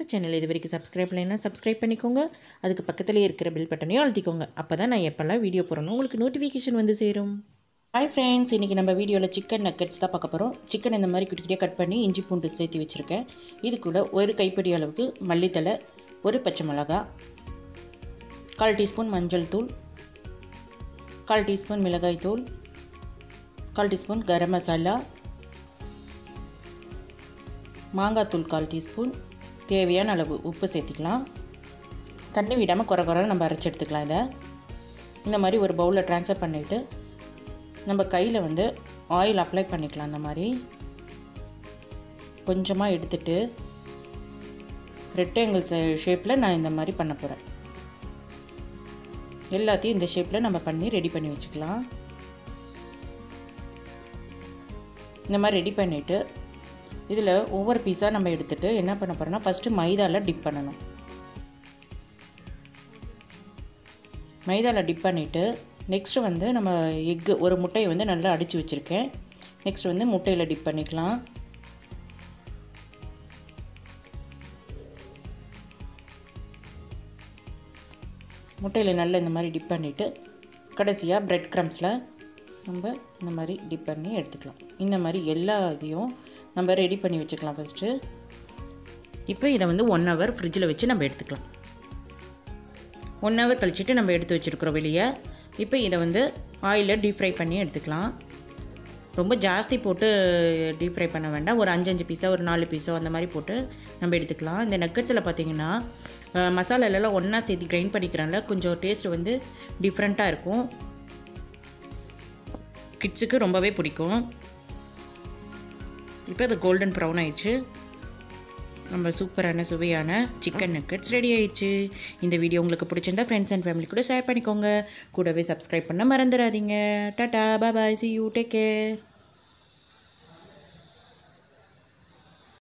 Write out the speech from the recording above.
channel இது வரைக்கும் subscribe பண்ணலைன்னா சப்ஸ்கிரைப் பண்ணிக்கோங்க அதுக்கு பக்கத்துலேயே இருக்கிற பெல் பட்டனையும் அழுத்திக்கோங்க அப்போ தான் நான் எப்போல்லாம் வீடியோ போகிறேனோ உங்களுக்கு நோட்டிஃபிகேஷன் வந்து சேரும் ஹாய் ஃப்ரெண்ட்ஸ் இன்றைக்கி நம்ம வீடியோவில் சிக்கன் நக்கெட்ஸ் தான் பார்க்க போகிறோம் சிக்கன் இந்த மாதிரி குட்டி குட்டியாக கட் பண்ணி இஞ்சி பூண்டு சேர்த்து வச்சுருக்கேன் இது கூட ஒரு கைப்பிடி அளவுக்கு மல்லித்தலை ஒரு பச்சை மிளகா கால் டீஸ்பூன் மஞ்சள் தூள் கால் டீஸ்பூன் மிளகாய் தூள் கால் டீஸ்பூன் கரம் மசாலா மாங்காய் தூள் கால் டீஸ்பூன் தேவையான அளவு உப்பு சேர்த்திக்கலாம் தண்ணி விடாமல் குறை குறை நம்ம அரைச்சி எடுத்துக்கலாம் இதை இந்த மாதிரி ஒரு பவுலில் ட்ரான்ஸ்ஃபர் பண்ணிவிட்டு நம்ம கையில் வந்து ஆயில் அப்ளை பண்ணிக்கலாம் இந்த மாதிரி கொஞ்சமாக எடுத்துட்டு ரெக்டாங்கிள் ஷேப்பில் நான் இந்த மாதிரி பண்ண போகிறேன் எல்லாத்தையும் இந்த ஷேப்பில் நம்ம பண்ணி ரெடி பண்ணி வச்சுக்கலாம் இந்த மாதிரி ரெடி பண்ணிவிட்டு இதில் ஒவ்வொரு பீஸாக நம்ம எடுத்துகிட்டு என்ன பண்ண போகிறோம்னா ஃபஸ்ட்டு மைதாவில் டிப் பண்ணணும் மைதாவில் டிப் பண்ணிவிட்டு நெக்ஸ்ட்டு வந்து நம்ம எக்கு ஒரு முட்டையை வந்து நல்லா அடித்து வச்சுருக்கேன் நெக்ஸ்ட் வந்து முட்டையில் டிப் பண்ணிக்கலாம் முட்டையில் நல்லா இந்த மாதிரி டிப் பண்ணிவிட்டு கடைசியாக ப்ரெட் க்ரம்ஸில் நம்ம இந்த மாதிரி டிப் பண்ணி எடுத்துக்கலாம் இந்த மாதிரி எல்லா இதையும் நம்ம ரெடி பண்ணி வச்சுக்கலாம் ஃபஸ்ட்டு இப்போ இதை வந்து ஒன் ஹவர் ஃப்ரிட்ஜில் வச்சு நம்ம எடுத்துக்கலாம் ஒன் ஹவர் கழிச்சிட்டு நம்ம எடுத்து வச்சுருக்குறோம் வெளியே இப்போ இதை வந்து ஆயிலில் டீப் ஃப்ரை பண்ணி எடுத்துக்கலாம் ரொம்ப ஜாஸ்தி போட்டு டீப் ஃப்ரை பண்ண வேண்டாம் ஒரு அஞ்சஞ்சு பீஸோ ஒரு நாலு பீஸோ அந்த மாதிரி போட்டு நம்ம எடுத்துக்கலாம் இந்த நக்கட்ஸில் பார்த்தீங்கன்னா மசாலாலெல்லாம் ஒன்றா சேர்த்து கிரைண்ட் பண்ணிக்கிறனால கொஞ்சம் டேஸ்ட் வந்து டிஃப்ரெண்ட்டாக இருக்கும் கிட்ஸுக்கு ரொம்பவே பிடிக்கும் இப்போ அது கோல்டன் ப்ரௌன் ஆயிடுச்சு நம்ம சூப்பரான சுவையான சிக்கன் நக்கட்ஸ் ரெடி ஆயிடுச்சு இந்த வீடியோ உங்களுக்கு பிடிச்சிருந்தா ஃப்ரெண்ட்ஸ் அண்ட் ஃபேமிலி கூட ஷேர் பண்ணிக்கோங்க கூடவே சப்ஸ்கிரைப் பண்ண மறந்துடாதீங்க டாட்டா bye see you take care